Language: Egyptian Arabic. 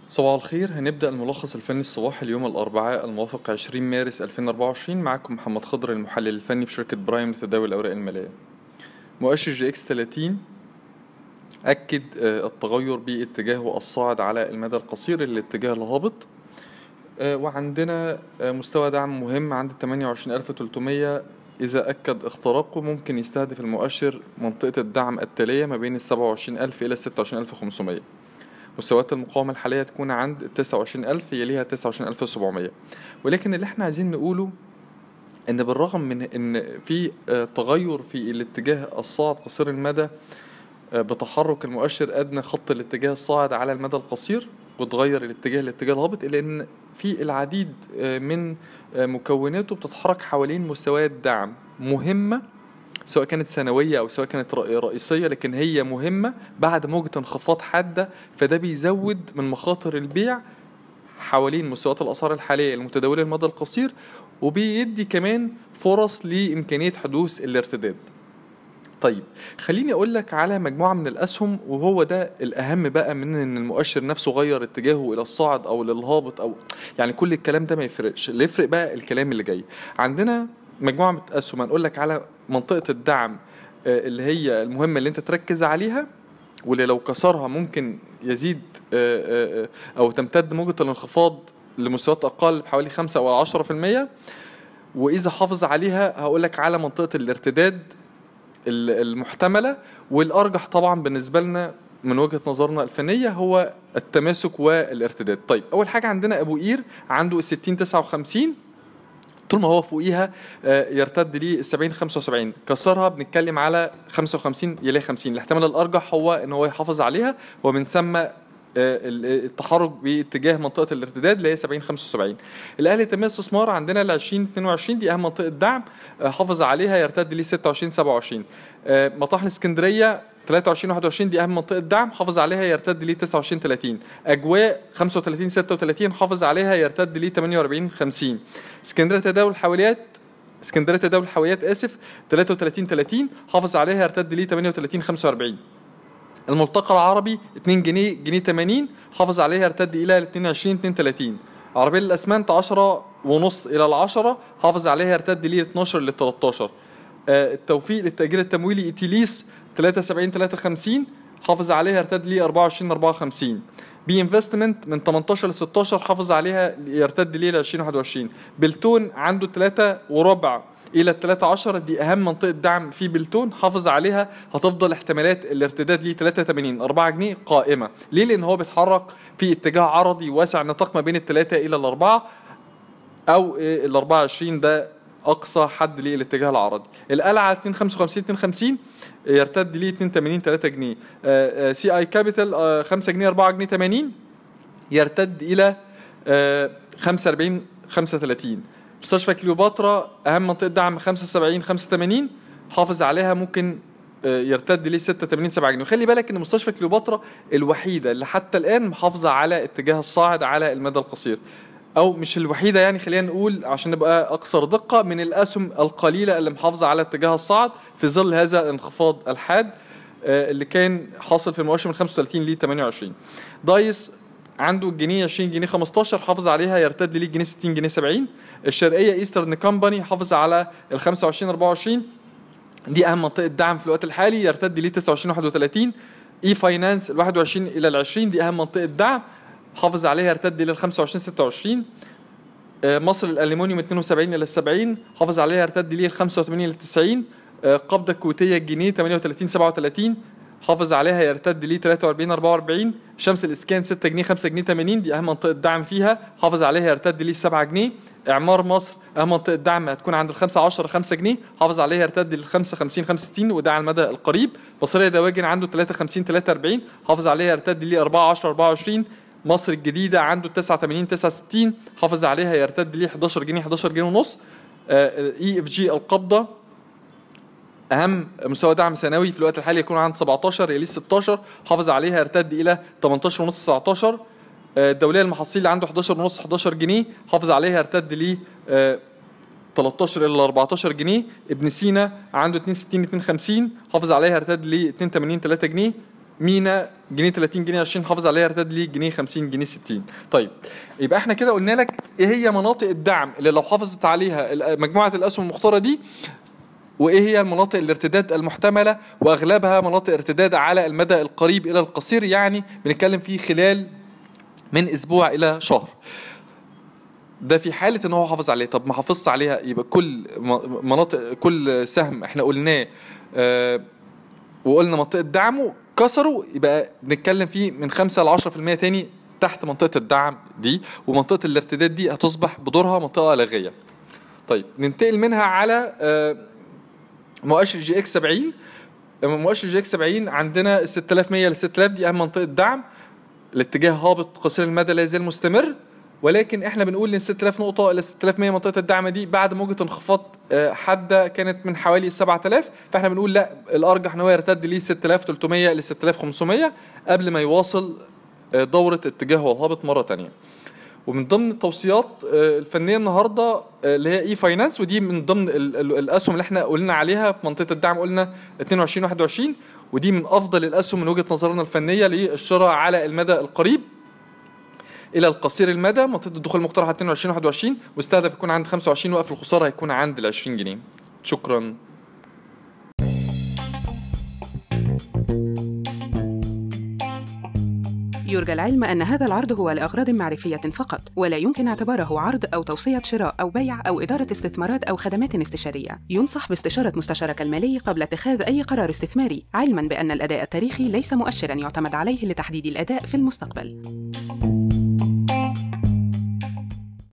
صباح الخير هنبدأ الملخص الفني الصباحي اليوم الأربعاء الموافق 20 مارس 2024 معكم محمد خضر المحلل الفني بشركة برايم لتداول الأوراق المالية مؤشر جي اكس 30 أكد آه، التغير باتجاهه الصاعد على المدى القصير الاتجاه الهابط آه، وعندنا آه، مستوى دعم مهم عند 28300 إذا أكد اختراقه ممكن يستهدف المؤشر منطقة الدعم التالية ما بين ال 27000 إلى 26500 مستويات المقاومة الحالية تكون عند 29000 يليها 29700 ولكن اللي احنا عايزين نقوله ان بالرغم من ان في آه، تغير في الاتجاه الصاعد قصير المدى آه، بتحرك المؤشر ادنى خط الاتجاه الصاعد على المدى القصير وتغير الاتجاه للاتجاه الهابط الا ان في العديد آه، من آه، مكوناته بتتحرك حوالين مستويات دعم مهمه سواء كانت سنوية أو سواء كانت رئ- رئيسية لكن هي مهمة بعد موجة انخفاض حادة فده بيزود من مخاطر البيع حوالين مستويات الأسعار الحالية المتداولة المدى القصير وبيدي كمان فرص لإمكانية حدوث الارتداد طيب خليني اقول لك على مجموعه من الاسهم وهو ده الاهم بقى من ان المؤشر نفسه غير اتجاهه الى الصاعد او للهابط او يعني كل الكلام ده ما يفرقش اللي يفرق بقى الكلام اللي جاي عندنا مجموعه من الاسهم هنقول لك على منطقه الدعم آه، اللي هي المهمه اللي انت تركز عليها واللي لو كسرها ممكن يزيد آه، آه، آه، او تمتد موجه الانخفاض لمستويات اقل بحوالي 5 او 10% واذا حافظ عليها هقول لك على منطقه الارتداد ال- المحتمله والارجح طبعا بالنسبه لنا من وجهه نظرنا الفنيه هو التماسك والارتداد طيب اول حاجه عندنا ابو قير عنده ال 60 59 طول ما هو فوقيها آه، يرتد ليه ال 70 75 كسرها بنتكلم على 55 يليه 50 الاحتمال الارجح هو ان هو يحافظ عليها ومن ثم آه، ال- التحرك باتجاه منطقه الارتداد اللي هي 70 75 الاهلي تنميه استثمار عندنا ال 20 22 دي اهم منطقه دعم آه، حافظ عليها يرتد ليه 26 27 آه، مطاحن اسكندريه 23 21 دي اهم منطقه دعم حافظ عليها يرتد ليه 29 30 اجواء 35 36 حافظ عليها يرتد ليه 48 50 اسكندريه تداول الحاويات اسكندريه تداول الحاويات اسف 33 30 حافظ عليها يرتد ليه 38 45 الملتقى العربي 2 جنيه جنيه 80 حافظ عليها يرتد الى 22 32 عربية الاسمنت 10 ونص الى ال 10 حافظ عليها يرتد ليه 12 ل 13 آه، التوفيق للتأجير التمويلي ايتيليس 73 53 حافظ عليها يرتد ليه 24 54 بي انفستمنت من 18 ل 16 حافظ عليها يرتد ليه ل 20 21 بلتون عنده 3 وربع الى ال 13 دي اهم منطقه دعم في بلتون حافظ عليها هتفضل احتمالات الارتداد ليه 83 4 جنيه قائمه ليه لان هو بيتحرك في اتجاه عرضي واسع نطاق ما بين الثلاثه الى الاربعه او إيه ال 24 ده اقصى حد للاتجاه العرضي القلعه 255 250 يرتد ليه 82 3 جنيه سي اي كابيتال 5 جنيه 4 جنيه 80 يرتد الى آه، 45 35 مستشفى كليوباترا اهم منطقه دعم 75 85 حافظ عليها ممكن آه، يرتد ليه 86 7 جنيه وخلي بالك ان مستشفى كليوباترا الوحيده اللي حتى الان محافظه على اتجاه الصاعد على المدى القصير او مش الوحيده يعني خلينا نقول عشان نبقى اكثر دقه من الاسهم القليله اللي محافظه على اتجاه الصاعد في ظل هذا الانخفاض الحاد آه، اللي كان حاصل في المؤشر من 35 ل 28 دايس عنده الجنيه 20 جنيه 15 حافظ عليها يرتد ليه جنيه 60 جنيه 70 الشرقيه ايسترن كومباني حافظ على ال 25 24 دي اهم منطقه دعم في الوقت الحالي يرتد ليه 29 31 اي فاينانس ال 21 الى ال 20 دي اهم منطقه دعم حافظ عليها يرتد الى ال 25 26 آه، مصر الالومنيوم 72 الى 70 حافظ عليها يرتد ليه ال 85 الى 90 آه، قبضه الكويتيه الجنيه 38 37 حافظ عليها يرتد ليه 43 44 شمس الاسكان 6 جنيه 5 جنيه 80 دي اهم منطقه دعم فيها حافظ عليها يرتد ليه 7 جنيه اعمار مصر اهم منطقه دعم هتكون عند ال 5 10 5 جنيه حافظ عليها يرتد لل 5 50 65 وده على المدى القريب بصريه دواجن عنده 53 43 حافظ عليها يرتد ليه 4 10 24 مصر الجديدة عنده 89 69 حافظ عليها يرتد ليه 11 جنيه 11 جنيه ونص اي اف جي القبضة اهم مستوى دعم سنوي في الوقت الحالي يكون عند 17 يليه 16 حافظ عليها يرتد الى 18 ونص 19 آه، الدوليه المحصيل عنده 11 ونص 11 جنيه حافظ عليها يرتد ليه آه، 13 الى 14 جنيه ابن سينا عنده 62 52 حافظ عليها يرتد ليه 82 3 جنيه مينا جنيه 30 جنيه 20 حافظ عليها ارتد لي جنيه 50 جنيه 60 طيب يبقى احنا كده قلنا لك ايه هي مناطق الدعم اللي لو حافظت عليها ال- مجموعه الاسهم المختاره دي وايه هي المناطق الارتداد المحتمله واغلبها مناطق ارتداد على المدى القريب الى القصير يعني بنتكلم فيه خلال من اسبوع الى شهر ده في حاله ان هو حافظ عليه طب ما حافظش عليها يبقى كل م- مناطق كل سهم احنا قلناه آه وقلنا منطقه دعمه كسروا يبقى بنتكلم فيه من 5 ل 10% تاني تحت منطقه الدعم دي ومنطقه الارتداد دي هتصبح بدورها منطقه لاغيه طيب ننتقل منها على آه مؤشر جي اكس 70 مؤشر جي اكس 70 عندنا ال 6100 ل 6000 دي اهم منطقه دعم الاتجاه هابط قصير المدى لا يزال مستمر ولكن احنا بنقول ان 6000 نقطه الى 6100 منطقه الدعم دي بعد موجه انخفاض آه، حاده كانت من حوالي 7000 فاحنا بنقول لا الارجح ان هو يرتد ليه 6300 ل 6500 قبل ما يواصل آه، دوره اتجاهه الهابط مره تانية ومن ضمن التوصيات آه، الفنيه النهارده آه، اللي هي اي فاينانس ودي من ضمن ال- ال- الاسهم اللي احنا قلنا عليها في منطقه الدعم قلنا 22 21 ودي من افضل الاسهم من وجهه نظرنا الفنيه للشراء على المدى القريب الى القصير المدى منطقه الدخول المقترحه 22 21 واستهدف يكون عند 25 وقف الخساره هيكون عند ال 20 جنيه شكرا يرجى العلم أن هذا العرض هو لأغراض معرفية فقط، ولا يمكن اعتباره عرض أو توصية شراء أو بيع أو إدارة استثمارات أو خدمات استشارية. ينصح باستشارة مستشارك المالي قبل اتخاذ أي قرار استثماري، علماً بأن الأداء التاريخي ليس مؤشراً يعتمد عليه لتحديد الأداء في المستقبل.